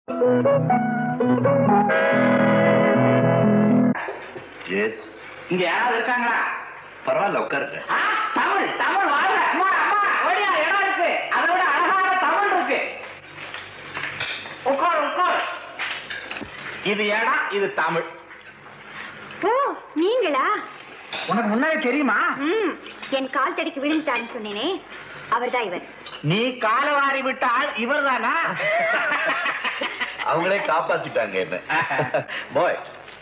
S இங்க யாராவது இருக்காங்களா பரவாயில்ல உட்காருங்க ஆ, தமிழ் தமிழ் வாழ்க அம்மா அம்மா ஓடியா இடம் இருக்கு அதை விட அழகான தமிழ் இருக்கு உட்கார் உட்கார் இது இடம் இது தமிழ் ஓ நீங்களா உனக்கு முன்னாடி தெரியுமா ம் என் கால் தடிக்கு விழுந்துட்டாருன்னு சொன்னேனே அவர்தான் இவர் நீ கால வாரி விட்ட ஆள் இவர் தானா அவங்களே காப்பாத்திட்டாங்க என்ன பாய்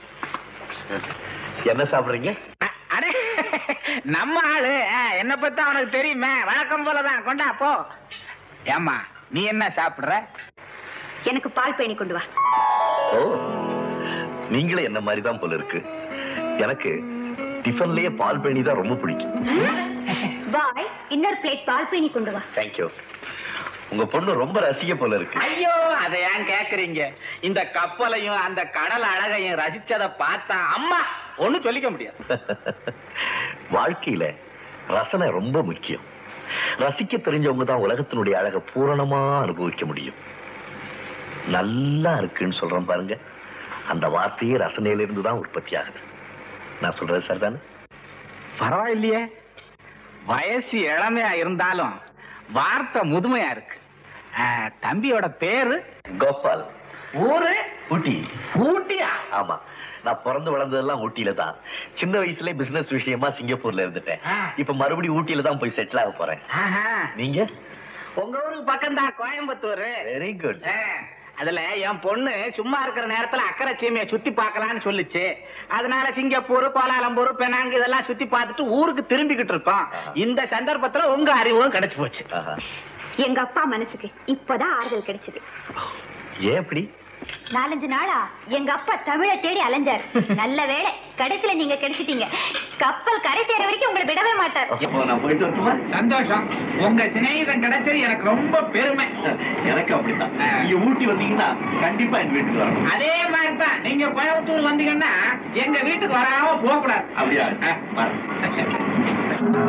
என்ன சாப்பிடுறீங்க அடே நம்ம ஆளு ஆ, என்ன பத்தி அவனுக்கு தெரியுமே வழக்கம் போலதான் கொண்டா போ ஏம்மா நீ என்ன சாப்பிடுற எனக்கு பால் பேணி கொண்டு வா ஓ நீங்களே என்ன மாதிரி தான் போல இருக்கு எனக்கு டிஃபன்லயே பால் பேணி தான் ரொம்ப பிடிக்கும் பாய் இன்னொரு பிளேட் பால் பேணி கொண்டு வா தேங்க்யூ உங்க பொண்ணு ரொம்ப ரசிக்க போல இருக்கு ஐயோ அதை ஏன் கேக்குறீங்க இந்த கப்பலையும் அந்த கடல் அழகையும் ரசிச்சத பார்த்தா அம்மா ஒண்ணு சொல்லிக்க முடியாது வாழ்க்கையில ரசனை ரொம்ப முக்கியம் ரசிக்க தெரிஞ்சவங்க தான் உலகத்தினுடைய அழகை பூரணமா அனுபவிக்க முடியும் நல்லா இருக்குன்னு சொல்றேன் பாருங்க அந்த வார்த்தையே ரசனையில இருந்து தான் உற்பத்தி ஆகுது நான் சொல்றது சரிதானே பரவாயில்லையே வயசு இளமையா இருந்தாலும் வார்த்தை முதுமையா இருக்கு ஆ, தம்பியோட பேரு கோபால் ஊரு ஊட்டி ஊட்டியா ஆமா நான் பிறந்து வளர்ந்ததெல்லாம் ஊட்டியில தான் சின்ன வயசுல பிசினஸ் விஷயமா சிங்கப்பூர்ல இருந்துட்டேன் ஆ. இப்ப மறுபடியும் ஊட்டியில தான் போய் செட்டில் ஆக போறேன் ஆஹா. நீங்க உங்க ஊருக்கு பக்கம் தான் கோயம்புத்தூர் வெரி குட் ஆ, அதுல என் பொண்ணு சும்மா இருக்கிற நேரத்துல அக்கறை சீமையை சுத்தி பார்க்கலாம்னு சொல்லுச்சு அதனால சிங்கப்பூர் கோலாலம்பூர் பெனாங்கு இதெல்லாம் சுத்தி பார்த்துட்டு ஊருக்கு திரும்பிக்கிட்டு இருக்கோம் ஆஹா. இந்த சந்தர்ப்பத்துல உங்க அறிவும் கிடைச்சு போச்சு எங்க அப்பா மனசுக்கு இப்பதான் ஆறுதல் கிடைச்சது ஏன் அப்படி நாலஞ்சு நாளா எங்க அப்பா தமிழை தேடி அலைஞ்சார் நல்ல வேளை கடைசியில நீங்க கிடைச்சிட்டீங்க கப்பல் கரை சேர வரைக்கும் உங்களை விடவே மாட்டார் இப்போ நான் போயிட்டு வரட்டுமா சந்தோஷம் உங்க சிநேகிதம் கிடைச்சது எனக்கு ரொம்ப பெருமை எனக்கு அப்படித்தான் ஆ. நீங்க ஊட்டி வந்தீங்கன்னா கண்டிப்பா என் வீட்டுக்கு வரணும் அதே மாதிரி தான் நீங்க கோயம்புத்தூர் வந்தீங்கன்னா எங்க வீட்டுக்கு வராம போக கூடாது அப்படியா ஆ. வரேன்.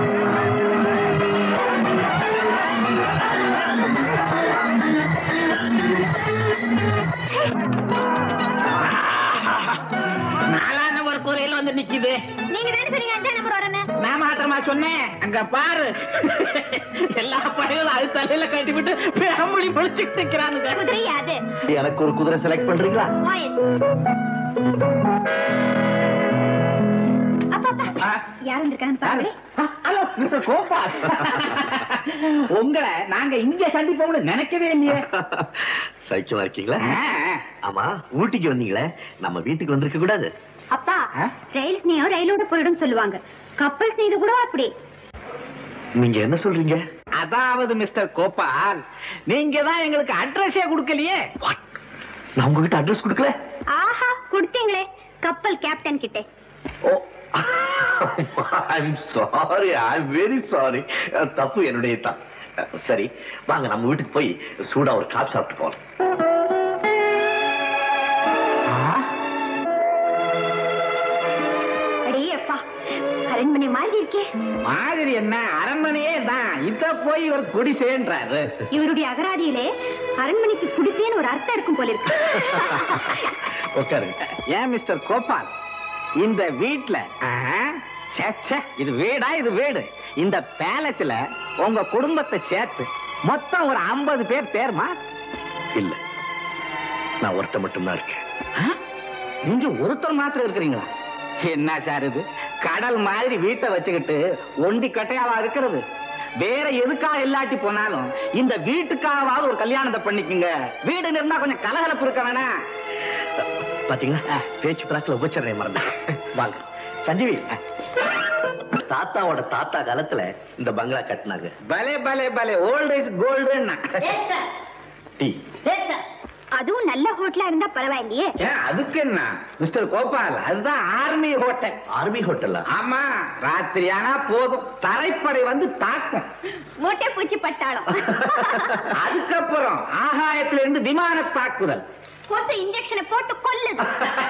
நாலான ஒரு குறையில வந்து நிக்குது நீங்க தானே சொன்னீங்க அஞ்சாம் நம்பர் வரேன்னு நான் மாத்திரமா சொன்னேன் அங்க பாரு எல்லா படைகளும் அது தலையில கட்டி விட்டு பேமொழி முடிச்சுட்டு நிக்கிறானுங்க குதிரை அது எனக்கு ஒரு குதிரை செலக்ட் பண்றீங்களா வாயன். அப்பா அப்பா ஆ. யார் வந்திருக்கான்னு பாருங்க ஹலோ மிஸ்டர் கோபால் உங்களை நாங்க இங்க சந்திப்போம்னு நினைக்கவே இல்லையே சைக்கியமா இருக்கீங்களா ஆ, ஆமா ஊட்டிக்கு வந்தீங்களே நம்ம வீட்டுக்கு வந்திருக்க கூடாது அப்பா ஆ? ரயில் ஸ்னேகம் ரயிலோட போயிடும் சொல்லுவாங்க கப்பல் ஸ்னேது கூட அப்படி நீங்க என்ன சொல்றீங்க அதாவது மிஸ்டர் கோபால் நீங்க தான் எங்களுக்கு அட்ரஸே கொடுக்கலையே What? நான் உங்ககிட்ட அட்ரஸ் கொடுக்கல ஆஹா கொடுத்தீங்களே கப்பல் கேப்டன் கிட்டே oh I'm sorry I'm very sorry தப்பு என்னுடைய தான் சரி வாங்க நம்ம வீட்டுக்கு போய் சூடா ஒரு காப் சாப்பிட்டு போறோம் அடே அப்பா அரண்மனை மாதிரி இருக்கே மாதிரி என்ன அரண்மனையே தான் இத போய் இவர் குடிசேன்றாரு இவருடைய அகராதியிலே அரண்மனைக்கு குடிசேன்னு ஒரு அர்த்தம் இருக்கும் போல இருக்கு உட்காருங்க ஏன் மிஸ்டர் கோபால் இந்த வீட்ல ஆஹா, ச்சே, ச்சே, இது வீடா இது வீடு இந்த பேலஸ்ல உங்க குடும்பத்தை சேர்த்து மொத்தம் ஒரு 50 பேர் பேருமா இல்ல நான் ஒருத்த மட்டும்தான் இருக்கேன் ஆ? நீங்க ஒருத்தர் மாத்திரம் இருக்கிறீங்களா என்ன சார் இது கடல் மாதிரி வீட்டை வச்சுக்கிட்டு ஒண்டி கட்டையாவா இருக்கிறது வேற எதுக்காக இல்லாட்டி போனாலும் இந்த வீட்டுக்காவது ஒரு கல்யாணத்தை பண்ணிக்குங்க வீடு இருந்தா கொஞ்சம் கலகலப்பு இருக்க வேணாம் பாத்தீங்களா பேச்சு பிராக்கில் உபச்சரணை மறந்தேன் வாங்க சஞ்சீவி தாத்தாவோட தாத்தா காலத்துல இந்த பங்களா கட்டினாங்க பலே பலே பலே ஓல்ட் இஸ் கோல்டுன்னா டீ அதுவும் நல்ல ஹோட்டலா இருந்தா பரவாயில்லையே ஏன் அதுக்கு என்ன மிஸ்டர் கோபால் அதுதான் ஆர்மி ஹோட்டல் ஆர்மி ஹோட்டல்ல ஆமா ராத்திரி ஆனா போதும் தரைப்படை வந்து தாக்கும் மூட்டை பூச்சி பட்டாளம் அதுக்கப்புறம் ஆகாயத்துல இருந்து விமான தாக்குதல் கொசு இன்ஜெக்ஷனை போட்டு கொல்லுது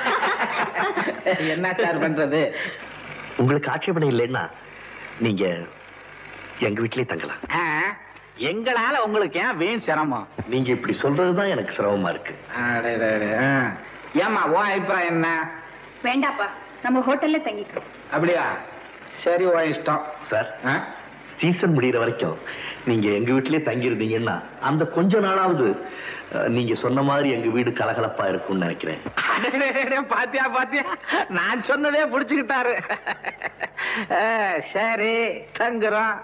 என்ன சார் பண்றது உங்களுக்கு ஆட்சேபனை இல்லைன்னா நீங்க எங்க வீட்லயே தங்கலாம் ஆ, எங்களால உங்களுக்கு ஏன் வீண் சிரமம் நீங்க இப்படி சொல்றதுதான் எனக்கு சிரமமா இருக்கு அடடடட, ஆ. ஏம்மா உன் அபிப்பிராயம் என்ன வேண்டாப்பா நம்ம ஹோட்டல்ல தங்கிக்கிறோம் அப்படியா சரி உன் இஷ்டம் சார் ஆ? சீசன் முடியிற வரைக்கும் நீங்க எங்க வீட்டிலேயே தங்கி இருந்தீங்கன்னா அந்த கொஞ்ச நாளாவது அஹ், நீங்க சொன்ன மாதிரி எங்க வீடு கலகலப்பா இருக்கும்னு நினைக்கிறேன் அடடடட, பாத்தியா பாத்தியா நான் சொன்னதே புடிச்சுக்கிட்டாரு ஆ, சரி தங்குறோம்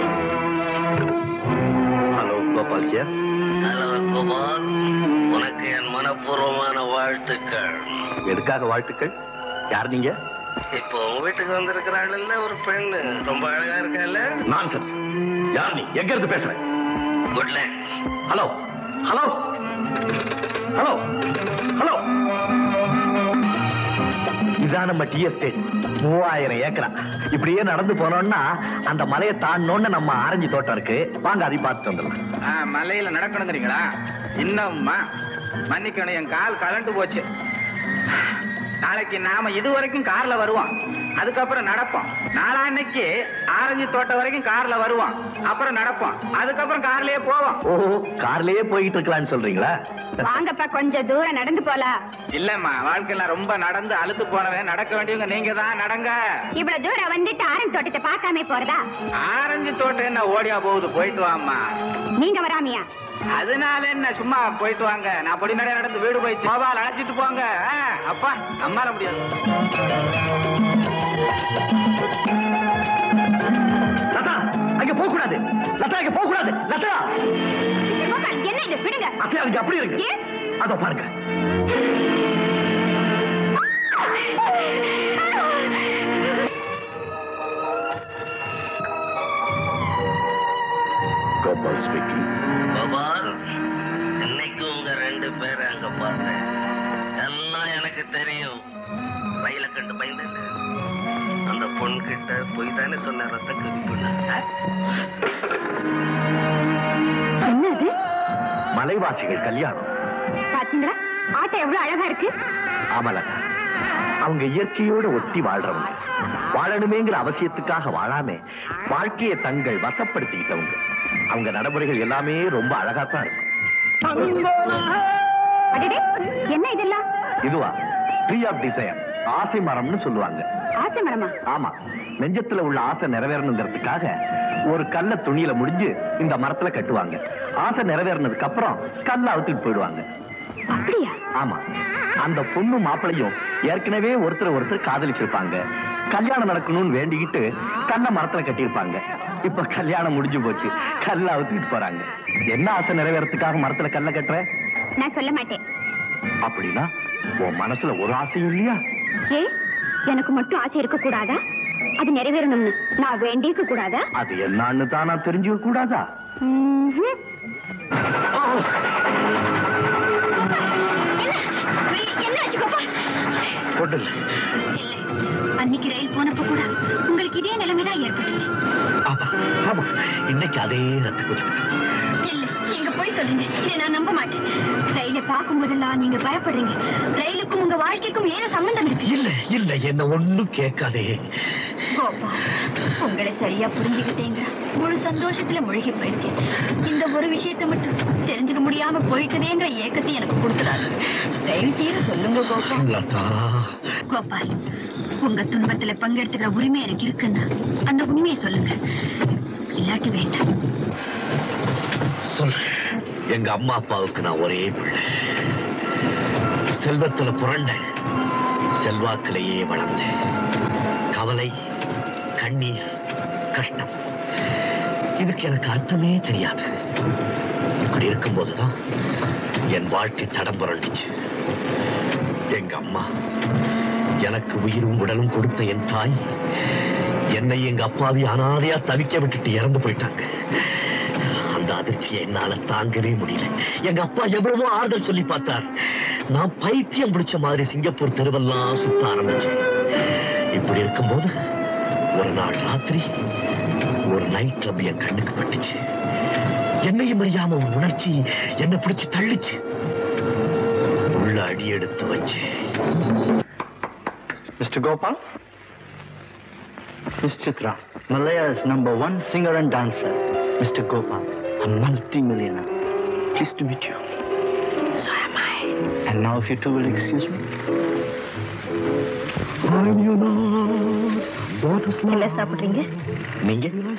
hello Gopal sir hello Gopal உனக்கு என் மனப்பூர்வமான வாழ்த்துக்கள் எதுக்காக வாழ்த்துக்கள் யார் நீங்க இப்போ உன் வீட்டுக்கு வந்திருக்கிறாள் ஒரு பெண்ணு ரொம்ப அழகா இருக்கல நான்சென்ஸ் யார் நீ எங்க இருந்து பேசுறேன் good luck hello hello hello hello இதான் நம்ம டி எஸ்டேட் மூவாயிரம் ஏக்கரா இப்படியே நடந்து போனோம்னா அந்த மலையை தாண்டோன்னு நம்ம ஆரஞ்சு தோட்டம் இருக்கு வாங்க அதை பார்த்துட்டு வந்துடலாம் ஆ, மலையில நடக்கணுங்கிறீங்களா இன்னும்மா மன்னிக்கணும் என் கால் கலண்டு போச்சு நாளைக்கு நாம இது வரைக்கும் கார்ல வருவோம் அதுக்கப்புறம் நடப்போம் நாளான்னைக்கு ஆரஞ்சு தோட்டம் வரைக்கும் கார்ல வருவோம் அப்புறம் நடப்போம் அதுக்கப்புறம் கார்லயே போவோம் ஓ கார்லயே போயிட்டு இருக்கலாம்னு சொல்றீங்களா வாங்கப்பா கொஞ்சம் தூரம் நடந்து போலாம் இல்லம்மா வாழ்க்கையில ரொம்ப நடந்து அழுத்து போனவன் நடக்க வேண்டியவங்க நீங்க தான் நடங்க இவ்வளவு தூரம் வந்துட்டு ஆரஞ்சு தோட்டத்தை பார்க்காம போறதா ஆரஞ்சு தோட்டம் என்ன ஓடியா போகுது போயிட்டு வாம்மா நீங்க வராமியா அதனால என்ன சும்மா போயிட்டு வாங்க நான் பொடி நடை நடந்து வீடு போய் மோபால் அழைச்சிட்டு போங்க ஆ, அப்பா அம்மால முடியாது லதா அங்க போக கூடாது லதா அங்க போக கூடாது லதா கோபால், என்ன இது விடுங்க அசையாதுங்க அப்படி இருக்கு ஏன்? அதோ பாருங்க கோபால் ஸ்பீக்கிங் கோபால் இன்னைக்கு உங்க ரெண்டு பேரை அங்க பார்த்தேன் எல்லாம் எனக்கு தெரியும் ரயில கண்டு பயந்து அந்த பொண்ணு கிட்ட போய் தானே சொன்ன ரத்த கவிப்புன்னு என்னது மலைவாசிகள் கல்யாணம் பாத்தீங்களா ஆட்டோ எவ்வளவு அழகா இருக்கு ஆமலதா அவங்க இயற்கையோட ஒட்டி வாழ்றவங்க வாழணுமேங்கிற அவசியத்துக்காக வாழாம வாழ்க்கையை தங்கள் வசப்படுத்திக்கிட்டவங்க அவங்க நடைமுறைகள் எல்லாமே ரொம்ப அழகா தான் இருக்கும் அடடே என்ன இதெல்லாம் இதுவா ட்ரீ ஆஃப் டிசைர் ஆசை மரம்னு சொல்லுவாங்க ஆசை மரமா ஆமா நெஞ்சத்துல உள்ள ஆசை நிறைவேறணுங்கிறதுக்காக ஒரு கல்ல துணியில முடிஞ்சு இந்த மரத்துல கட்டுவாங்க ஆசை நிறைவேறினதுக்கு அப்புறம் கல்ல அவுத்துட்டு போயிடுவாங்க அப்படியா ஆமா அந்த பொண்ணு மாப்பிளையும் ஏற்கனவே ஒருத்தர் ஒருத்தர் காதலிச்சிருப்பாங்க கல்யாணம் நடக்கணும்னு வேண்டிக்கிட்டு கல்ல மரத்துல கட்டியிருப்பாங்க இப்ப கல்யாணம் முடிஞ்சு போச்சு கல்ல அவுத்துக்கிட்டு போறாங்க என்ன ஆசை நிறைவேறதுக்காக மரத்துல கல்ல கட்டுற நான் சொல்ல மாட்டேன் அப்படின்னா உன் மனசுல ஒரு ஆசையும் இல்லையா ஏ எனக்கு மட்டும் ஆசை இருக்க கூடாதா அது நிறைவேறணும்னு நான் வேண்டிக்க கூடாதா அது என்னன்னு தானா தெரிஞ்சுக்க கூடாதா ம்ஹும். என்ன ஆச்சு கோபால் ஒண்ணும் இல்ல. அன்னைக்கு ரயில் போனப்ப கூட உங்களுக்கு இதே நிலைமைதான் ஏற்பட்டுச்சு ஆமா ஆமா இன்னைக்கு அதே ரத்த கொதிப்பு இல்ல நீங்க போய் சொல்லுங்க இதை நான் நம்ப மாட்டேன் ரயிலை பார்க்கும் போதெல்லாம் நீங்க பயப்படுறீங்க ரயிலுக்கும் உங்க வாழ்க்கைக்கும் ஏதோ சம்பந்தம் இருக்கு இல்ல இல்ல என்ன ஒண்ணும் கேட்காதே கோபா உங்களை சரியா புரிஞ்சுக்கிட்டேங்க முழு சந்தோஷத்துல முழுகி போயிருக்கேன் இந்த ஒரு விஷயத்தை மட்டும் தெரிஞ்சுக்க முடியாம போயிட்டதேங்கிற ஏக்கத்தை எனக்கு கொடுத்துடாது தயவு செய்து சொல்லுங்க கோபா லதா கோபால் உங்க துன்பத்துல பங்கெடுத்துக்கிற உரிமை எனக்கு இருக்குன்னா அந்த உண்மையை சொல்லுங்க இல்லாட்டி வேண்டாம் சொல்றேன் எங்க அம்மா அப்பாவுக்கு நான் ஒரே பிள்ளை செல்வத்துல புரண்டேன் செல்வாக்கிலேயே வளர்ந்தேன் கவலை கண்ணீர் கஷ்டம் இதுக்கு எனக்கு அர்த்தமே தெரியாது இப்படி இருக்கும்போதுதான் என் வாழ்க்கை தடம் புரண்டுச்சு எங்க அம்மா எனக்கு உயிரும் உடலும் கொடுத்த என் தாய் என்னை எங்க அப்பாவி அனாதையா தவிக்க விட்டுட்டு இறந்து போயிட்டாங்க அந்த அதிர்ச்சியை என்னால தாங்கவே முடியல எங்க அப்பா எவ்வளவோ ஆறுதல் சொல்லி பார்த்தார் நான் பைத்தியம் பிடிச்ச மாதிரி சிங்கப்பூர் தெருவெல்லாம் சுத்த ஆரம்பிச்சேன் இப்படி இருக்கும்போது ஒரு நாள் ராத்திரி ஒரு நைட் கிளப் என் கண்ணுக்கு பட்டுச்சு என்னையும் அறியாம ஒரு உணர்ச்சி என்னை பிடிச்சு தள்ளிச்சு உள்ள அடி எடுத்து வச்சேன் Mr. Gopal? Miss Chitra, Malaya's number one singer and dancer, Mr. Gopal. A multi-millionaire. Pleased to meet you. So am I. And now if you two will excuse me. I knew not what was என்ன சாப்பிடுறீங்க நீங்க coffee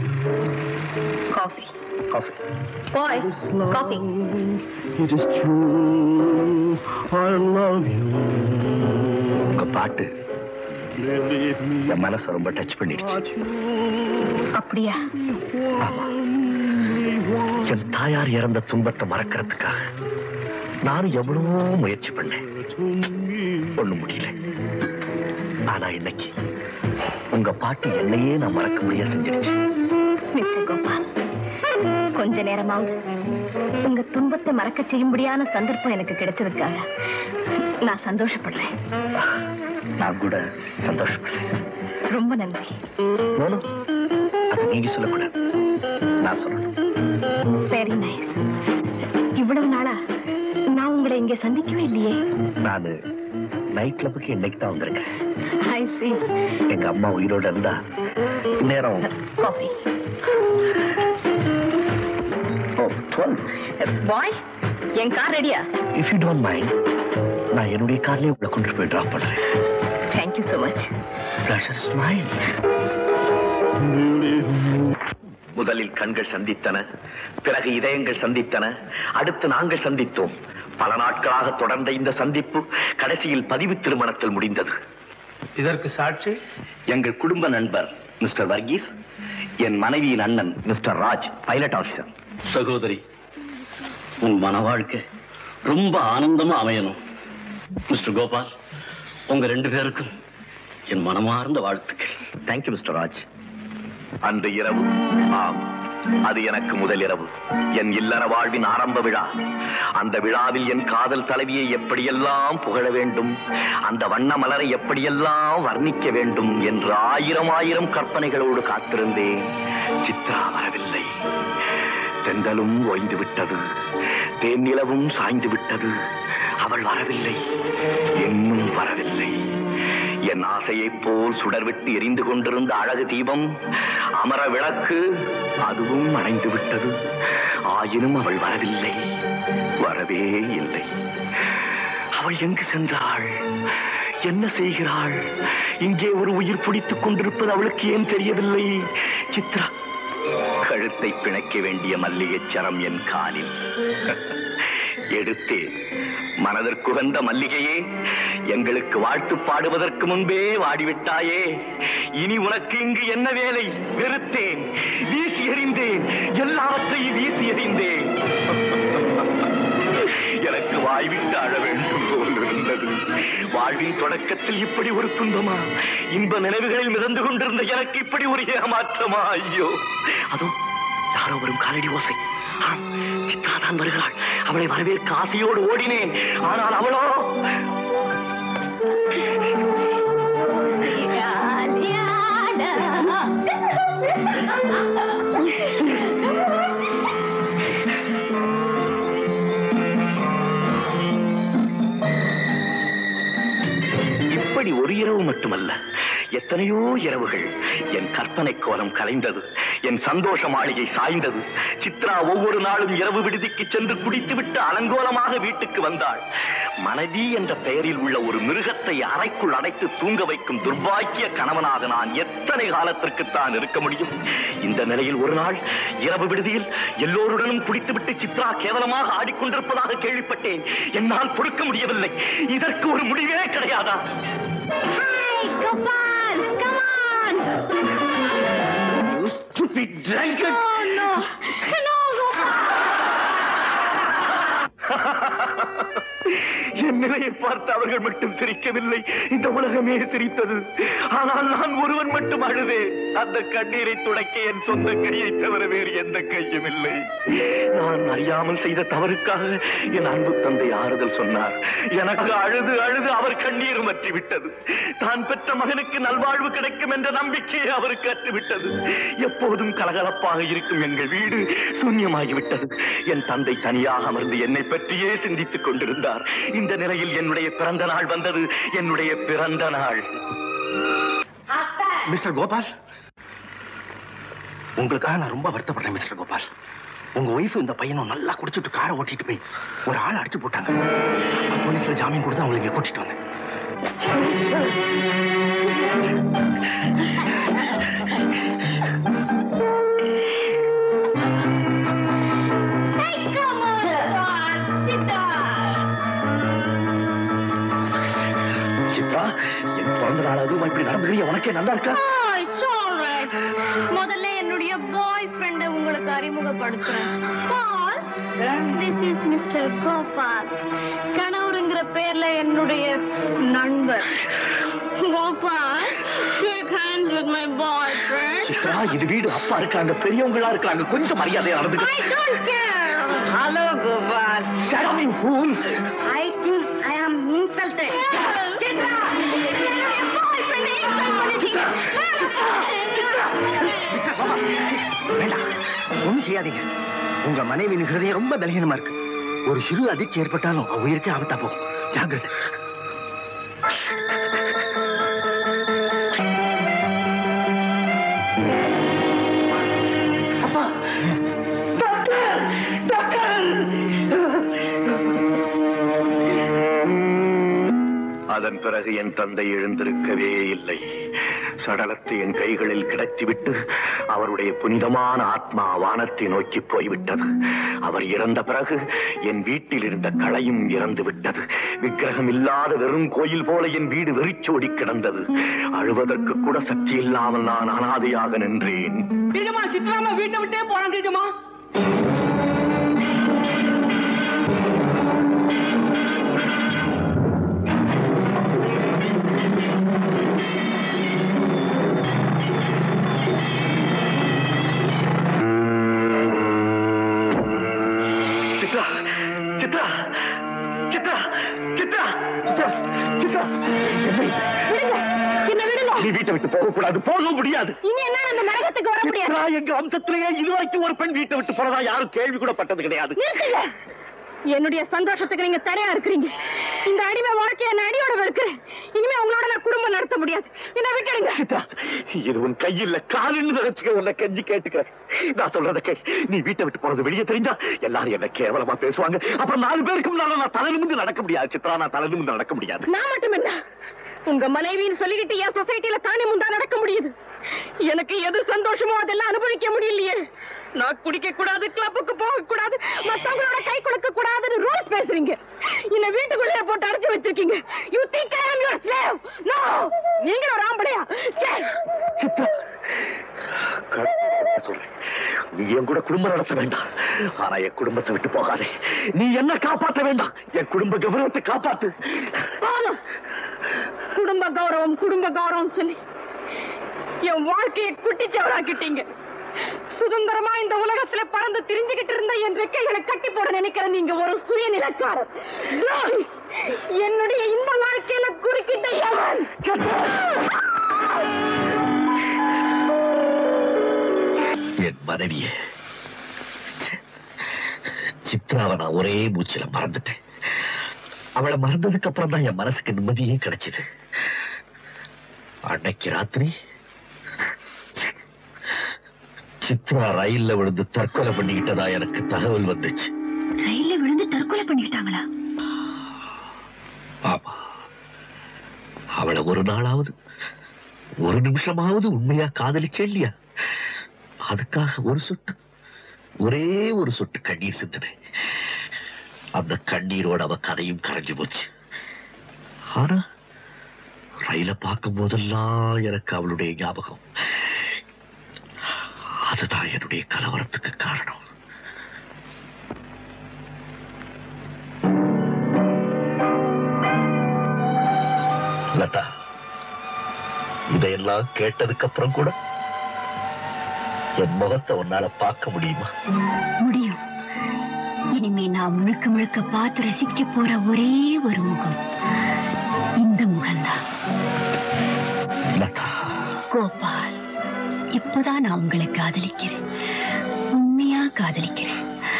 coffee boy coffee It is true, I love you. உங்க பாட்டு என் மனசை ரொம்ப touch பண்ணிடுச்சு அப்படியா ஆமா. என் தாயார் இறந்த துன்பத்தை மறக்கிறதுக்காக நானும் எவ்வளவோ முயற்சி பண்ணேன் ஒண்ணும் முடியல ஆனா இன்னைக்கு உங்க பாட்டு என்னையே நான் மறக்க முடிய செஞ்சிருச்சு மிஸ்டர் கோபால் கொஞ்ச நேரமாவது உங்க துன்பத்தை மறக்க செய்யும்படியான சந்தர்ப்பம் எனக்கு கிடைச்சதுக்காக நான் சந்தோஷப்படுறேன் நான் கூட சந்தோஷப்படுறேன் ரொம்ப நன்றி No, no. அது நீங்க சொல்லக்கூடாது நான் சொல்லணும் வெரி நைஸ் இவ்வளவு நாளா நான் உங்களை இங்க சந்திக்கவே இல்லையே நானு நைட் கிளப்புக்கு இன்னைக்கு தான் வந்திருக்கேன் ஐ சி எங்க அம்மா உயிரோட இருந்தா நேரம் காஃபி ஓ டுவெல் பாய் என் கார் ரெடியா இஃப் யூ டோன்ட் மைண்ட் நான் என்னுடைய கார்லயே உங்களை கொண்டு போய் டிராப் பண்றேன் thank you so much Pleasure smile. முதலில் கண்கள் சந்தித்தன பிறகு இதயங்கள் சந்தித்தன அடுத்து நாங்கள் சந்தித்தோம் பல நாட்களாக தொடர்ந்த இந்த சந்திப்பு கடைசியில் பதிவு திருமணத்தில் முடிந்தது இதற்கு சாட்சி எங்கள் குடும்ப நண்பர் மிஸ்டர் வர்கீஸ் என் மனைவியின் அண்ணன் மிஸ்டர் ராஜ் பைலட் ஆபீசர் சகோதரி உன் மன வாழ்க்கை ரொம்ப ஆனந்தமா அமையணும் மிஸ்டர் கோபால் உங்க ரெண்டு பேருக்கும் என் மனமார்ந்த வாழ்த்துக்கள் தேங்க்யூ மிஸ்டர் ராஜ் அன்று இரவு ஆம் அது எனக்கு முதல் இரவு என் இல்லற வாழ்வின் ஆரம்ப விழா அந்த விழாவில் என் காதல் தலைவியை எப்படியெல்லாம் புகழ வேண்டும் அந்த வண்ண மலரை எப்படியெல்லாம் வர்ணிக்க வேண்டும் என்று ஆயிரம் ஆயிரம் கற்பனைகளோடு காத்திருந்தேன் சித்ரா வரவில்லை தென்றலும் ஓய்ந்து விட்டது தேன்னிலவும் சாய்ந்து விட்டது அவள் வரவில்லை இன்னும் வரவில்லை என் ஆசையைப் போல் சுடர்விட்டு எரிந்து கொண்டிருந்த அழகு தீபம் அமர விளக்கு அதுவும் அணைந்து விட்டது ஆயினும் அவள் வரவில்லை வரவே இல்லை அவள் எங்கு சென்றாள் என்ன செய்கிறாள் இங்கே ஒரு உயிர் பிடித்துக் கொண்டிருப்பது அவளுக்கு ஏன் தெரியவில்லை சித்ரா கழுத்தை பிணைக்க வேண்டிய மல்லிகைச் சரம் என் காலில் எடுத்தேன் மனதிற்குகந்த மல்லிகையே எங்களுக்கு வாழ்த்து பாடுவதற்கு முன்பே வாடிவிட்டாயே இனி உனக்கு இங்கு என்ன வேலை வெறுத்தேன் வீசி எறிந்தேன் எல்லாவற்றையும் வீசி எறிந்தேன் எனக்கு வாய்விட்டு அழ வேண்டும் போல் இருந்தது வாழ்வின் தொடக்கத்தில் இப்படி ஒரு துன்பமா இன்ப நினைவுகளில் மிதந்து கொண்டிருந்த எனக்கு இப்படி ஒரு ஏமாற்றமா ஐயோ அதோ யாரோ வரும் காலடி ஓசை ஆம், சித்ரா தான் வருகிறாள் அவளை வரவேற்க ஆசையோடு ஓடினேன் ஆனால் அவளோ இப்படி ஒரு இரவு மட்டுமல்ல எத்தனையோ இரவுகள் என் கற்பனை கோலம் கலைந்தது என் சந்தோஷ மாளிகை சாய்ந்தது சித்ரா ஒவ்வொரு நாளும் இரவு விடுதிக்கு சென்று குடித்துவிட்டு அலங்கோலமாக வீட்டுக்கு வந்தாள் மனைவி என்ற பெயரில் உள்ள ஒரு மிருகத்தை அறைக்குள் அடைத்து தூங்க வைக்கும் துர்பாக்கிய கணவனாக நான் எத்தனை காலத்திற்குத்தான் இருக்க முடியும் இந்த நிலையில் ஒரு நாள் இரவு விடுதியில் எல்லோருடனும் குடித்துவிட்டு சித்ரா கேவலமாக ஆடிக்கொண்டிருப்பதாக கேள்விப்பட்டேன் என்னால் பொறுக்க முடியவில்லை இதற்கு ஒரு முடிவே கிடையாதா Gopal, come on! You stupid drunkard! Oh, no. No, Gopal! என் நிலையை பார்த்து அவர்கள் மட்டும் சிரிக்கவில்லை இந்த உலகமே சிரித்தது ஆனால் நான் ஒருவன் மட்டும் அழுதேன் அந்த கண்ணீரை துடைக்க என் சொந்த கையை தவிர வேறு எந்த கையும் இல்லை நான் அறியாமல் செய்த தவறுக்காக என் அன்பு தந்தை ஆறுதல் சொன்னார் எனக்கு அழுது அழுது அவர் கண்ணீர் மற்றி விட்டது தான் பெற்ற மகனுக்கு நல்வாழ்வு கிடைக்கும் என்ற நம்பிக்கையை அவருக்கு அற்றுவிட்டது எப்போதும் கலகலப்பாக இருக்கும் எங்கள் வீடு சூன்யமாகிவிட்டது என் தந்தை தனியாக அமர்ந்து என்னை பற்றியே சிந்தித்துக் கொண்டிருந்தார் இந்த நிலையில் என்னுடைய பிறந்த நாள் வந்தது என்னுடைய பிறந்த நாள் மிஸ்டர் கோபால் உங்களுக்காக நான் ரொம்ப வருத்தப்படுறேன் மிஸ்டர் கோபால் உங்க ஒய்ஃப் இந்த பையனும் நல்லா குடிச்சிட்டு காரை ஓட்டிட்டு போய் ஒரு ஆள் அடிச்சு போட்டாங்க நான் போலீஸ்ல ஜாமீன் கொடுத்து அவங்களை இங்க கூட்டிட்டு வந்தேன் சித்ரா என் பிறந்த நாள் அதுவும் இப்படி நடந்துக்கிறிய உனக்கே நல்லா இருக்கா முதல்ல என்னுடைய பாய் ஃப்ரெண்டை உங்களுக்கு அறிமுகப்படுத்துறேன் Paul this is mister Gopal கணவருங்கிற பேர்ல என்னுடைய நண்பர் Gopal shake hands with my boy friend Chitra இது வீடு அப்பா இருக்காங்க பெரியவங்களா இருக்காங்க கொஞ்சம் மரியாதையா நடந்துக்க I don't care hello Gopal Shut up, you fool. I think I am insulted வேண்டாம் ஒண்ணும் செய்யாதீங்க உங்க மனைவி ஹிருதயம் ரொம்ப பலகீனமா இருக்கு ஒரு சிறு அதிர்ச்சி ஏற்பட்டாலும் அவ உயிருக்கே ஆபத்தா போகும் ஜாக்கிரதை அதன் பிறகு என் தந்தை எழுந்திருக்கவே இல்லை சடலத்தை என் கைகளில் கிடத்திவிட்டு அவருடைய புனிதமான ஆத்மா வானத்தை நோக்கி போய்விட்டது அவர் இறந்த பிறகு என் வீட்டில் இருந்த களையும் இறந்து விட்டது விக்கிரகம் இல்லாத வெறும் கோயில் போல என் வீடு வெறிச்சோடி கிடந்தது அழுவதற்கு கூட சக்தி இல்லாமல் நான் அனாதையாக நின்றேன் கிரிஜமா சித்ராமா வீட்டை விட்டே போறான் கிரிஜமா சித்ரா சித்ரா சித்ரா சித்ரா சித்ரா சித்ரா என்னை என்ன விடுங்க நீ வீட்டை விட்டு போக கூடாது போக முடியாது இனி என்ன அந்த நரகத்துக்கு வர முடியாது சித்ரா, எங்க வம்சத்திலேயே இதுவரைக்கும் ஒரு பெண் வீட்டை விட்டு போறதா யாரும் கேள்வி கூட பட்டது கிடையாது நிறுத்துங்க என்னுடைய சந்தோஷத்துக்கு நீங்க தடையா இருக்கிறீங்க இந்த அடிமை வாழ்க்கைய நான் அடியோட வெறுக்கிறேன் இனிமே உங்களோட நான் குடும்பம் நடத்த முடியாது என்ன விட்டுடுங்க சித்ரா, இது உன் கையில் காலின்னு நினைச்சுக்க உன்னை கெஞ்சி கேட்டுக்கிறேன் நான் சொல்றத கே நீ வீட்டை விட்டு போறது வெளியே தெரிஞ்சா எல்லாரும் என்ன கேவலமா பேசுவாங்க அப்புறம் நாலு பேருக்கு முன்னால நான் தலை நிமிந்து நடக்க முடியாது சித்ரா நான் தலை நிமிந்து நடக்க முடியாது நான் மட்டும் என்ன உங்க மனைவின்னு சொல்லிக்கிட்டு என் சொசைட்டில தானே முந்தா நடக்க முடியுது எனக்கு எது சந்தோஷமோ அதெல்லாம் அனுபவிக்க முடியலையே நான் குடிக்க கூடாது கிளப்புக்கு போக கூடாது மத்தவங்களோட கை கொடுக்க கூடாதுன்னு ரூல்ஸ் பேசுறீங்க என்ன வீட்டுக்குள்ளே போட்டு அடைச்சு வச்சிருக்கீங்க you think I am your slave no நீங்க ஒரு ஆம்பளையா ச்சே. சித்ரா கடைசியா சொல்றேன் நீ என் கூட குடும்பம் நடத்த வேண்டாம் ஆனா என் குடும்பத்தை விட்டு போகாதே நீ என்ன காப்பாத்த வேண்டாம் என் குடும்ப கௌரவத்தை காப்பாத்து போதும் குடும்ப கௌரவம் குடும்ப கௌரவம் சொல்லி என் வாழ்க்கையை குட்டிச்சவராக்கிட்டீங்க சுதந்திரமா இந்த உலகத்துல பறந்து திரிஞ்சுகிட்டு இருந்த என் ரெக்கைகளை கட்டி போட நினைக்கிற நீங்க ஒரு சுயநிலக்காரர் துரோகி. என்னுடைய இந்த வாழ்க்கையில குறுக்கிட்ட எவன் என் மனைவிய சித்ராவை நான் ஒரே மூச்சில மறந்துட்டேன் அவளை மறந்ததுக்கு அப்புறம் தான் என் மனசுக்கு நிம்மதியே கிடைச்சது அன்னைக்கு ராத்திரி சித்ரா ரயில்ல விழுந்து தற்கொலை பண்ணிக்கிட்டதா எனக்கு தகவல் வந்துச்சு ரயில்ல விழுந்து தற்கொலை பண்ணிக்கிட்டாங்களா ஆமா அவளை ஒரு நாளாவது ஒரு நிமிஷமாவது உண்மையா காதலிச்சே இல்லையா அதுக்காக ஒரு சொட்டு ஒரே ஒரு சொட்டு கண்ணீர் சிந்தினேன் அந்த கண்ணீரோட அவ கதையும் கரைஞ்சு போச்சு ஆனா ரயில பார்க்கும் போதெல்லாம் எனக்கு அவளுடைய ஞாபகம் அதுதான் என்னுடைய கலவரத்துக்கு காரணம் லதா இதையெல்லாம் கேட்டதுக்கு அப்புறம் கூட என் முகத்தை உன்னால பார்க்க முடியுமா முடியும் இனிமே நான் முழுக்க முழுக்க பார்த்து ரசிக்க போற ஒரே ஒரு முகம் இந்த முகம்தான் லதா கோபால் இப்போதான் நான் உங்களை காதலிக்கிறேன் உண்மையா காதலிக்கிறேன்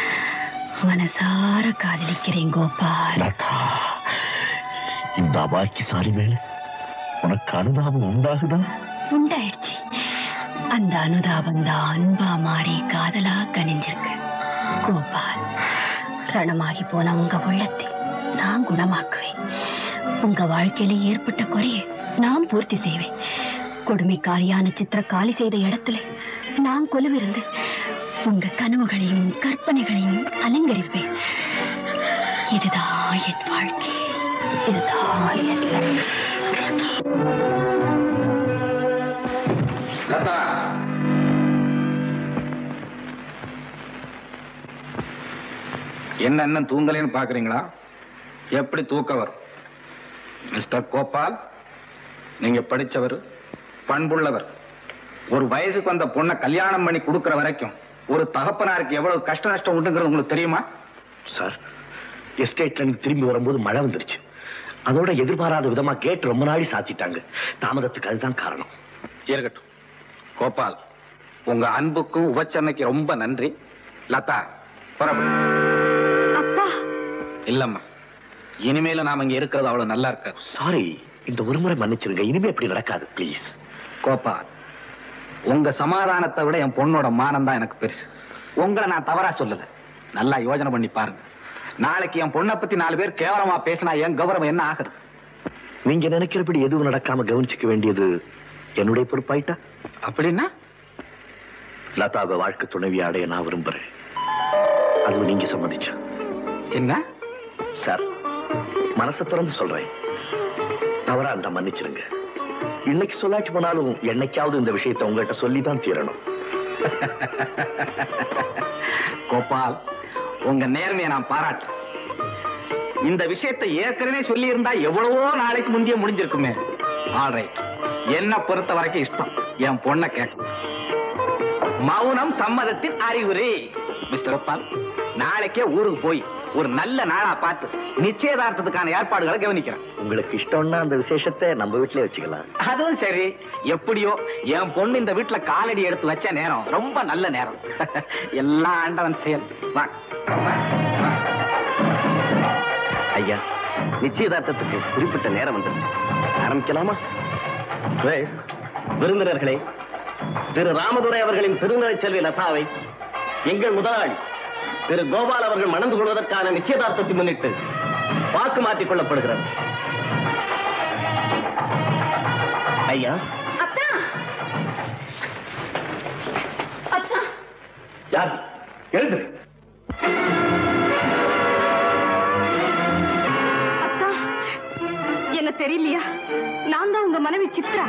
மனசார காதலிக்கிறேன் கோபால் லதா இந்த அபாக்கி சாரி மேல உனக்கு அனுதாபம் உண்டாகுதா உண்டாயிடுச்சு அந்த அனுதாபம் தான் அன்பா மாறி காதலா கனிஞ்சிருக்கு கோபால் ரணமாகி போன உங்க உள்ளத்தை நான் குணமாக்குவேன் உங்க வாழ்க்கையில ஏற்பட்ட குறையை நான் பூர்த்தி செய்வேன் கொடுமைக்காரியான சித்திர காலி செய்த இடத்துல நான் கொலுவிருந்து உங்க கனவுகளையும் கற்பனைகளையும் அலங்கரிப்பேன் இதுதான் என் வாழ்க்கை இதுதான் என் லட்சியம். என்ன என்ன தூங்கலேன்னு பாக்குறீங்களா எப்படி தூக்கம் வரும் மிஸ்டர் கோபால் நீங்க படிச்சவர் பண்புள்ளவர் ஒரு வயசுக்கு வந்த பொண்ணை கல்யாணம் பண்ணி கொடுக்கிற வரைக்கும் ஒரு தகப்பனாருக்கு எவ்வளவு கஷ்ட நஷ்டம் உண்டுங்கிறது உங்களுக்கு தெரியுமா சார் எஸ்டேட்ல இருந்து திரும்பி வரும்போது மழை வந்துருச்சு அதோட எதிர்பாராத விதமா கேட் ரொம்ப நாளி சாத்திட்டாங்க தாமதத்துக்கு அதுதான் காரணம் இருக்கட்டும் கோபால் உங்க அன்புக்கும் உபச்சனைக்கு ரொம்ப நன்றி லதா புறப்படு அப்பா இல்லம்மா இனிமேல நாம இங்க இருக்கிறது அவ்வளவு நல்லா இருக்காது சாரி இந்த ஒரு முறை மன்னிச்சிருங்க இனிமே இப்படி நடக்காது ப்ளீஸ் கோபால் உங்க சமாதானத்தை விட என் பொண்ணோட மானம் தான் எனக்கு பெருசு உங்களை நான் தவறா சொல்லல நல்லா யோசனை பண்ணி பாருங்க நாளைக்கு என் பொண்ணை பத்தி நாலு பேர் கேவலமா பேசினா என் கௌரவம் என்ன ஆகுது நீங்க நினைக்கிறபடி எதுவும் நடக்காம கவனிச்சுக்க வேண்டியது என்னுடைய பொறுப்பாயிட்டா அப்படின்னா லதாவை வாழ்க்கை துணைவி அடைய நான் விரும்புறேன் அதுவும் நீங்க சம்மதிச்சா என்ன சார் மனசை திறந்து சொல்றேன் தவறா இருந்தா மன்னிச்சிருங்க இன்னைக்கு சொல்லாச்சு போனாலும் என்னைக்காவது இந்த விஷயத்தை உங்ககிட்ட சொல்லி தான் தீரணும் கோபால் உங்க நேர்மையை நான் பாராட்டுறேன் இந்த விஷயத்தை ஏற்கனவே சொல்லி இருந்தா எவ்வளவோ நாளைக்கு முந்தைய முடிஞ்சிருக்குமே ஆல்ரைட் என்ன பொறுத்த வரைக்கும் இஷ்டம் என் பொண்ணை கேட்கும் மௌனம் சம்மதத்தின் அறிகுறி மிஸ்டர் கோபால் நாளைக்கே ஊருக்கு போய் ஒரு நல்ல நாளா பார்த்து நிச்சயதார்த்தத்துக்கான ஏற்பாடுகளை கவனிக்கிறேன் உங்களுக்கு இஷ்டம்னா அந்த விசேஷத்தை நம்ம வீட்டிலே வச்சுக்கலாம் அதுவும் சரி எப்படியோ என் பொண்ணு இந்த வீட்டுல காலடி எடுத்து வச்ச நேரம் ரொம்ப நல்ல நேரம் எல்லாம் ஆண்டவன் செயல் வா ஐயா நிச்சயதார்த்தத்துக்கு குறிப்பிட்ட நேரம் வந்துருச்சு ஆரம்பிக்கலாமா பேஸ், விருந்தினர்களே திரு ராமதுரை அவர்களின் திருநறை செல்வி லதாவை எங்கள் முதலாளி திரு கோபால் அவர்கள் மணந்து கொள்வதற்கான நிச்சயதார்த்தத்தை முன்னிட்டு வாக்கு மாற்றிக் கொள்ளப்படுகிறது ஐயா அத்தா அத்தா யார் எழுது அத்தா என்ன தெரியலையா நான் தான் உங்க மனைவி சித்ரா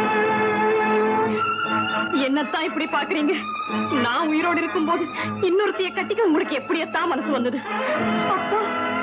என்னத்தான் இப்படி பாக்குறீங்க நான் உயிரோடு இருக்கும்போது இன்னொருத்தைய கட்டிக்க உங்களுக்கு எப்படியத்தான் மனசு வந்தது அப்பா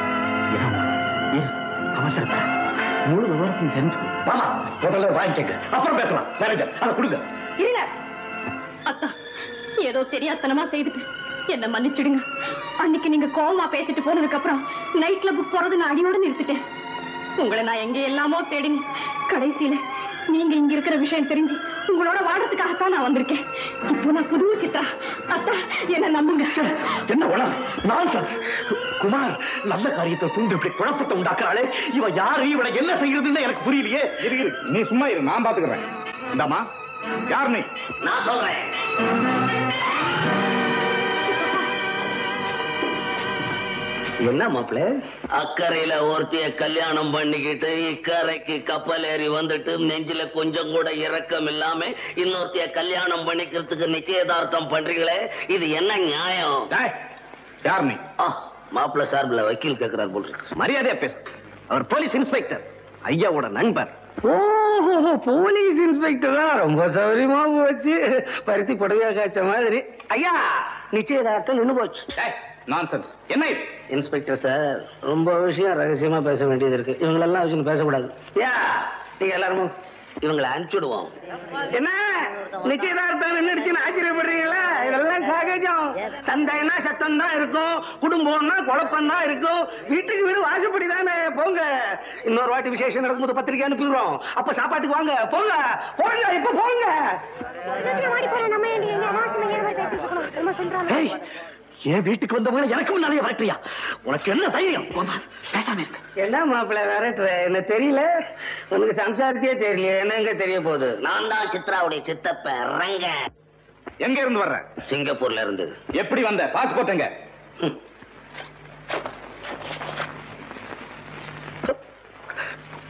அவசரப்பட முழு விவரத்தையும் தெரிஞ்சுக்கோ மாமா முதல்ல வாங்கிக்கங்க அப்புறம் பேசலாம் மேனேஜர் அதை கொடுங்க இருங்க அத்தா ஏதோ தெரியாத்தனமா செய்துட்டு என்ன மன்னிச்சிடுங்க அன்னைக்கு நீங்க கோவமா பேசிட்டு போனதுக்கு அப்புறம் நைட் கிளப் போறது நான் அடியோட நிறுத்திட்டேன் உங்களை நான் எங்க எல்லாமோ தேடினேன் கடைசியில நீங்க இங்க இருக்கிற விஷயம் தெரிஞ்சு உங்களோட வாடுறதுக்காகத்தான் நான் வந்திருக்கேன் இப்போ நான் புது சித்ரா அத்தா என்ன நம்புங்க என்ன உணவு நான் குமார் நல்ல காரியத்தை தூண்டு இப்படி குழப்பத்தை உண்டாக்குறாளே இவ யாரு இவனை என்ன செய்யறதுன்னு எனக்கு புரியலையே இரு இரு நீ சும்மா இரு நான் பாத்துக்கிறேன் இந்தாமா யார் நீ நான் சொல்றேன் என்ன மாப்பிள்ள அக்கறையில ஒருத்திய கல்யாணம் பண்ணிக்கிட்டு இக்கரைக்கு கப்பல் ஏறி வந்துட்டு நெஞ்சில கொஞ்சம் கூட இரக்கம் இல்லாம இன்னொருத்திய கல்யாணம் பண்ணிக்கிறதுக்கு நிச்சயதார்த்தம் பண்றீங்களே இது என்ன நியாயம் டேய், யார் நீ ஆ, மாப்பிள்ளை சார்பில் வக்கீல் கேட்கிறார் போல் இருக்கு மரியாதையா பேசு அவர் போலீஸ் இன்ஸ்பெக்டர் ஐயாவோட நண்பர் ஓஹோ போலீஸ் இன்ஸ்பெக்டர் தான் ரொம்ப சௌரியமா போச்சு பருத்தி புடவையா காய்ச்ச மாதிரி ஐயா நிச்சயதார்த்தம் நின்னு போச்சு நான்சென்ஸ் என்ன இது இன்ஸ்பெக்டர் சார் ரொம்ப விஷயம் ரகசியமா பேச வேண்டியது இருக்கு இவங்களெல்லாம் வச்சு பேசக்கூடாது யா நீங்க எல்லாரும் இவங்களை அனுப்பிச்சுடுவோம் என்ன நிச்சயதார்த்தம் நின்றுச்சுன்னு ஆச்சரியப்படுறீங்களா இதெல்லாம் சகஜம் சந்தைன்னா சத்தம் தான் இருக்கும் குடும்பம்னா குழப்பம் தான் இருக்கும் வீட்டுக்கு வீடு வாசப்படி தானே போங்க இன்னொரு வாட்டி விசேஷம் நடக்கும்போது பத்திரிக்கை அனுப்பிடுறோம் அப்ப சாப்பாட்டுக்கு வாங்க போங்க போங்க இப்ப போங்க ஏய், என் வீட்டுக்கு வந்தவங்க எனக்கு முன்னாலே வரட்டியா உனக்கு என்ன தைரியம் பேசாம இருக்க என்ன மாப்பிள்ள விரட்டுற என்ன தெரியல உனக்கு சம்சாரத்தையே தெரியல என்னங்க தெரிய போகுது நான் தான் சித்ராவுடைய சித்தப்ப ரங்க எங்க இருந்து வர்ற சிங்கப்பூர்ல இருந்து எப்படி வந்த பாஸ்போர்ட் எங்க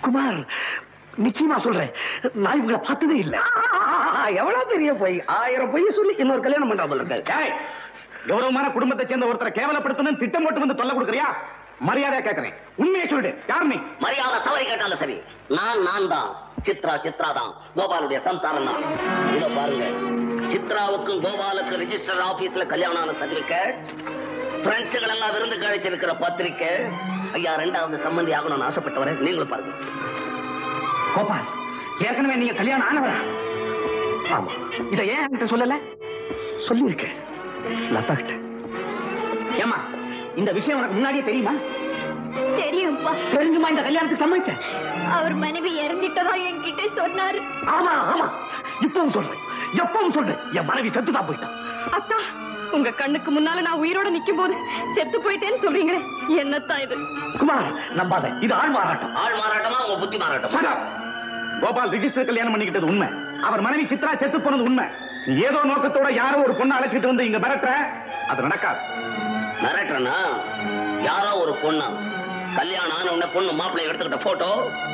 குமார் நிச்சயமா சொல்றேன் நான் இவங்களை பார்த்ததே இல்ல எவ்வளவு பெரிய பொய் ஆயிரம் பொய் சொல்லி இன்னொரு கல்யாணம் பண்றாமல் இருக்க கௌரவமான குடும்பத்தை சேர்ந்த ஒருத்தரை கேவலப்படுத்தணும் திட்டம் போட்டு வந்து தொல்லை கொடுக்குறியா மரியாதையா கேட்கறேன் உண்மையை சொல்லிடு யார் நீ மரியாதை தவறி கேட்டாலும் சரி நான் நான் தான் சித்ரா சித்ரா தான் கோபாலுடைய சம்சாரம் தான் இதோ பாருங்க சித்ராவுக்கும் கோபாலுக்கு ரிஜிஸ்டர் ஆபீஸ்ல கல்யாணம் ஆன சர்டிபிகேட் ஃப்ரெண்ட்ஸுகள் எல்லாம் விருந்து கழிச்சிருக்கிற பத்திரிக்கை ஐயா ரெண்டாவது சம்பந்தி ஆகணும்னு ஆசைப்பட்டவரை நீங்களும் பாருங்க கோபால் ஏற்கனவே நீங்க கல்யாணம் ஆனவரா ஆமா இதை ஏன் என்கிட்ட சொல்லல சொல்லியிருக்கேன் லதா கிட்ட ஏமா இந்த விஷயம் உனக்கு முன்னாடியே தெரியுமா தெரியும்ப்பா தெரிஞ்சுமா இந்த கல்யாணத்துக்கு சம்மதிச்ச அவர் மனைவி இறந்துட்டதா என்கிட்ட சொன்னாரு ஆமா ஆமா இப்பவும் சொல்றேன் எப்பவும் சொல்றேன் என் மனைவி செத்துதான் போயிட்டான் அத்தா உங்க கண்ணுக்கு முன்னால நான் உயிரோட நிக்கும் போது செத்து போயிட்டேன்னு சொல்றீங்களே என்னத்தான் இது குமார் நம்பாத இது ஆள் மாறாட்டம் ஆள் மாறாட்டமா உங்க புத்தி மாறாட்டமா Shut up. கோபால் ரிஜிஸ்டர் கல்யாணம் பண்ணிக்கிட்டது உண்மை அவர் மனைவி சித்ரா செத்து போனது உண்மை நீ ஏதோ நோக்கத்தோட யாரோ ஒரு பொண்ணை அழைச்சிட்டு வந்து இங்க மிரட்டுற அது நடக்காது மிரட்டுறனா யாரோ ஒரு பொண்ணா கல்யாணம் ஆன உடனே பொண்ணு மாப்பிள்ளை எடுத்துக்கிட்ட போட்டோ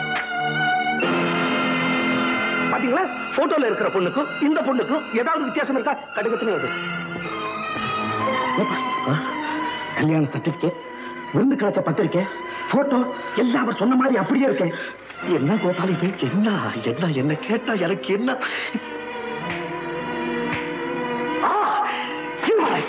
பாத்தீங்களா போட்டோல இருக்கிற பொண்ணுக்கும் இந்த பொண்ணுக்கும் ஏதாவது வித்தியாசம் இருக்கா கடுகத்திலே அது கல்யாண சர்டிபிகேட் விருந்து கிடைச்ச பத்திரிக்கை போட்டோ எல்லாம் அவர் சொன்ன மாதிரி அப்படியே இருக்கேன் என்ன கோபால் இது என்ன என்ன என்ன கேட்டா எனக்கு என்ன ஆ, ஹியூமன்.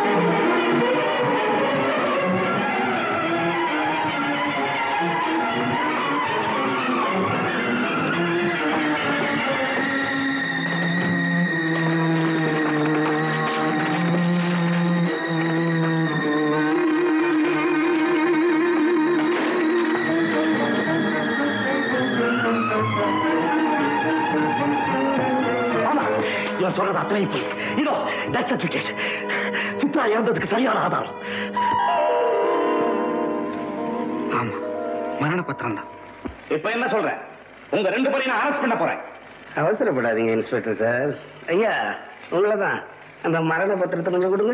ஆமா இவன் சொல்றது அத்தனை போய் இதோ டெத் சர்டிபிகேட் சித்ரா இறந்ததுக்கு சரியான ஆதாரம் ஆமா மரண பத்திரம் தான் இப்ப என்ன சொல்ற உங்க ரெண்டு பேரையும் நான் அரெஸ்ட் பண்ண போறேன் அவசரப்படாதீங்க இன்ஸ்பெக்டர் சார் ஐயா உங்களதான் அந்த மரண பத்திரத்தை கொஞ்சம் கொடுங்க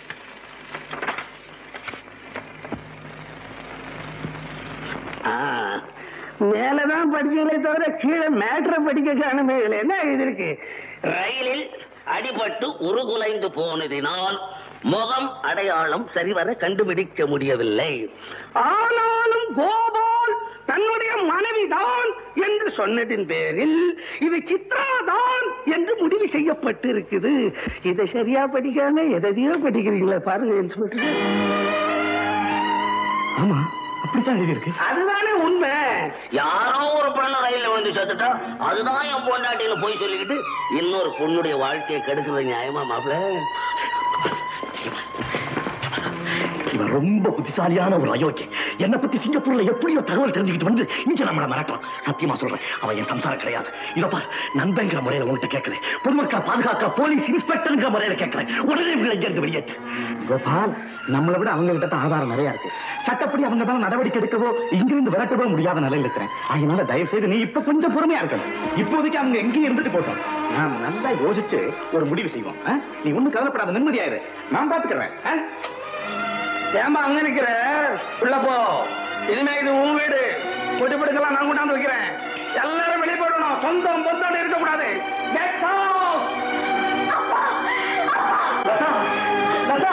ஆ, மேலதான் படிச்சீங்களே தவிர கீழே மேட்ரை படிக்க காணுமே இதுல என்ன எழுதிருக்கு ரயிலில் அடிபட்டு உருகுலைந்து போனதினால் முகம் அடையாளம் சரிவர கண்டுபிடிக்க முடியவில்லை ஆனாலும் கோபால் தன்னுடைய மனைவிதான் என்று சொன்னதின் பேரில் இது சித்ரா தான் என்று முடிவு செய்யப்பட்டு இருக்குது இதை சரியா படிக்காம எதையோ படிக்கிறீங்களா பாருங்க இன்ஸ்பெக்டர் ஆமா அப்படித்தான் எழுதியிருக்கு அதுதானே உண்மை யாரோ ஒரு பொண்ணு ரயில்ல விழுந்து செத்துட்டா அதுதான் என் பொண்டாட்டின்னு போய் சொல்லிக்கிட்டு இன்னொரு பொண்ணுடைய வாழ்க்கையை கெடுக்கிறது நியாயமா மாப்பிள்ள இவன் ரொம்ப புத்திசாலியான ஒரு அயோக்கிய என்னை பத்தி சிங்கப்பூர்ல எப்படியோ தகவல் தெரிஞ்சுக்கிட்டு வந்து இங்க நம்மள மிரட்டுறான் சத்தியமா சொல்றேன் அவன் என் சம்சாரம் கிடையாது இதோ பார் நண்பங்கிற முறையில உங்ககிட்ட கேட்கிறேன் பொதுமக்களை பாதுகாக்கிற போலீஸ் இன்ஸ்பெக்டர்ங்கிற முறையில கேட்கிறேன் உடனே இவங்களை இங்க இருந்து வெளியேற்று கோபால் நம்மளை விட அவங்க கிட்ட தான் ஆதாரம் நிறைய இருக்கு சட்டப்படி அவங்க தான் நடவடிக்கை எடுக்கவோ இங்கிருந்து விரட்டவோ முடியாத நிலையில இருக்கிறேன் அதனால தயவு செய்து நீ இப்ப கொஞ்சம் பொறுமையா இருக்கணும் இப்போதைக்கு அவங்க எங்கேயும் இருந்துட்டு போட்டோம் நாம நல்லா யோசிச்சு ஒரு முடிவு செய்வோம் ஆ? நீ ஒண்ணும் கவலைப்படாத நிம்மதியாயிரு நான் பாத்துக்கிறேன் ஆ? ஏமா அங்க நிக்கிற உள்ள போ இனிமே இது உன் வீடு பொட்டி படுக்கலாம் நான் கொண்டாந்து வைக்கிறேன் எல்லாரும் வெளியே போடணும் சொந்தம் பொந்தம் இருக்கக்கூடாது Get out! லதா, லதா.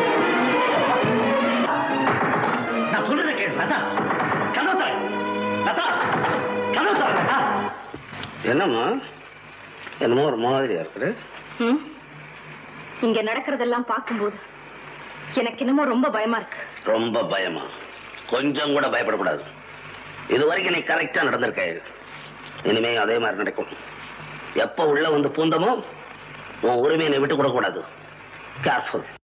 நான் சொல்றதை கேளு லதா கதவு தர லதா கதவு தர லதா என்னம்மா என்னமோ ஒரு மாதிரியா இருக்குது ம்? இங்க நடக்கிறதெல்லாம் பார்க்கும்போது எனக்கு என்னமோ ரொம்ப பயமா இருக்கு ரொம்ப பயமா கொஞ்சம் கூட பயப்படக்கூடாது இது வரைக்கும் நீ கரெக்டா நடந்திருக்க இனிமே அதே மாதிரி நடக்கும் எப்ப உள்ள வந்து பூந்தமோ உன் உரிமையை நீ விட்டு கொடுக்க கூடாது கேர்ஃபுல்